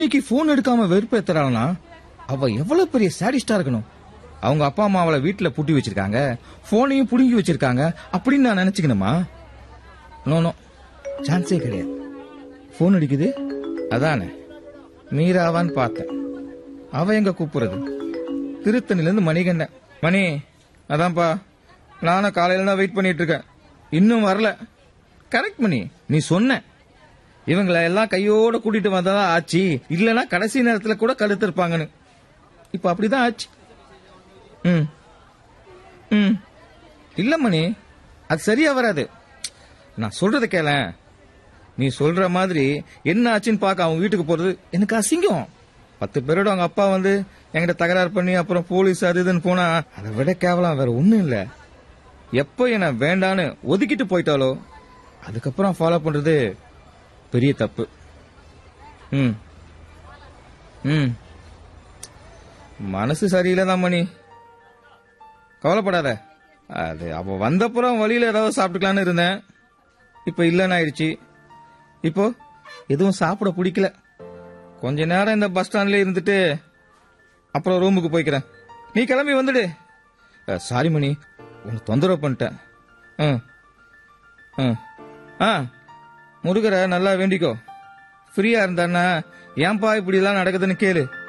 இன்னைக்கு போன் எடுக்காம வெறுப்பேத்துறானா அவ எவ்வளவு பெரிய சாடிஸ்டா இருக்கணும் அவங்க அப்பா அம்மா அவளை வீட்டுல பூட்டி வச்சிருக்காங்க போனையும் புடுங்கி வச்சிருக்காங்க அப்படின்னு நான் நினைச்சுக்கணுமா நோ நோ சான்ஸே கிடையாது போன் அடிக்குது அதானே மீராவான்னு பார்த்தேன் அவ எங்க கூப்பிடுறது திருத்தணில இருந்து மணிகண்டன் மணி அதான்ப்பா நானும் காலையில தான் வெயிட் பண்ணிட்டு இருக்கேன் இன்னும் வரல கரெக்ட் மணி நீ சொன்ன இவங்கள எல்லாம் கையோட கூட்டிட்டு வந்ததா ஆச்சு இல்லனா கடைசி நேரத்துல கூட கழுத்திருப்பாங்கன்னு இப்ப அப்படிதான் ஆச்சு ம் ம் இல்ல மணி அது சரியா வராது நான் சொல்றத கேள நீ சொல்ற மாதிரி என்ன ஆச்சுன்னு பார்க்க அவங்க வீட்டுக்கு போறது எனக்கு அசிங்கம் பத்து பேரோட அவங்க அப்பா வந்து என்கிட்ட தகராறு பண்ணி அப்புறம் போலீஸ் அது இதுன்னு போனா அதை விட கேவலம் வேற ஒண்ணும் இல்ல எப்போ என்ன வேண்டான்னு ஒதுக்கிட்டு போயிட்டாலோ அதுக்கப்புறம் ஃபாலோ பண்றது பெரிய தப்பு ம் ம் மனசு சரியில்லை தான் மணி கவலைப்படாத அது அவ வந்தப்புறம் வழியில ஏதாவது சாப்பிட்டுக்கலான்னு இருந்தேன் இப்ப இல்லைன்னு ஆயிடுச்சு இப்போ எதுவும் சாப்பிட பிடிக்கல கொஞ்ச நேரம் இந்த பஸ் ஸ்டாண்ட்ல இருந்துட்டு அப்புறம் ரூமுக்கு போய்க்கிறேன் நீ கிளம்பி வந்துடு அஹ், சாரி மணி உனக்கு தொந்தரவு பண்ணிட்டேன் ம் ம் ஆ முருகரை நல்லா வேண்டிக்கோ ஃப்ரீயா இருந்தான்னா ஏன்பா இப்படி எல்லாம் நடக்குதுன்னு கேளு